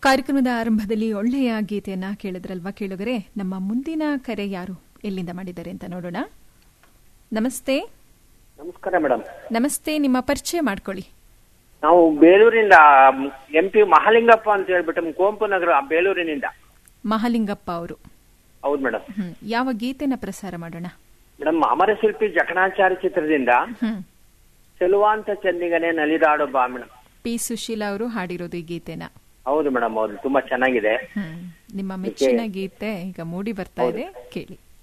ಕಾರ್ಯಕ್ರಮದ ಆರಂಭದಲ್ಲಿ ಒಳ್ಳೆಯ ಗೀತೆಯನ್ನ ಕೇಳಿದ್ರಲ್ವಾ ಕೇಳುಗರೆ ನಮ್ಮ ಮುಂದಿನ ಕರೆ ಯಾರು ಎಲ್ಲಿಂದ ಮಾಡಿದ್ದಾರೆ ಅಂತ ನೋಡೋಣ ನಮಸ್ತೆ ನಮಸ್ಕಾರ ಮೇಡಮ್ ನಮಸ್ತೆ ನಿಮ್ಮ ಪರಿಚಯ ಮಾಡ್ಕೊಳ್ಳಿ ನಾವು ಬೇಲೂರಿಂದ ಎಂ ಪಿ ಮಹಾಲಿಂಗಪ್ಪ ಅಂತ ಹೇಳ್ಬಿಟ್ಟು ಕುವೆಂಪು ನಗರ ಬೇಲೂರಿನಿಂದ ಮಹಾಲಿಂಗಪ್ಪ ಅವರು ಹೌದು ಮೇಡಮ್ ಹ್ಮ್ ಯಾವ ಗೀತೆನ ಪ್ರಸಾರ ಮಾಡೋಣ ಮೇಡಮ್ ಅಮರಶಿಲ್ಪಿ ಜಕಣಾಚಾರಿ ಚಿತ್ರದಿಂದ ಹ್ಮ್ ಚೆಲುವಾಂತ ಚಂದಿಗನೆ ನಲಿದಾಡೋ ಬಾ ಮೇಡಮ್ ಪಿ ಸುಶೀಲಾ ಅವರು ಹಾಡಿರೋದು ಈ ಗೀತೆನ ಹೌದು ಮೇಡಮ್ ಹೌದು ತುಂಬಾ ಚೆನ್ನಾಗಿದೆ ಹ್ಮ್ ನಿಮ್ಮ ಮೆಚ್ಚಿನ ಗೀತೆ ಈಗ ಮೂಡಿ ಬರ್ತಾ ಇದೆ ಕೇಳಿ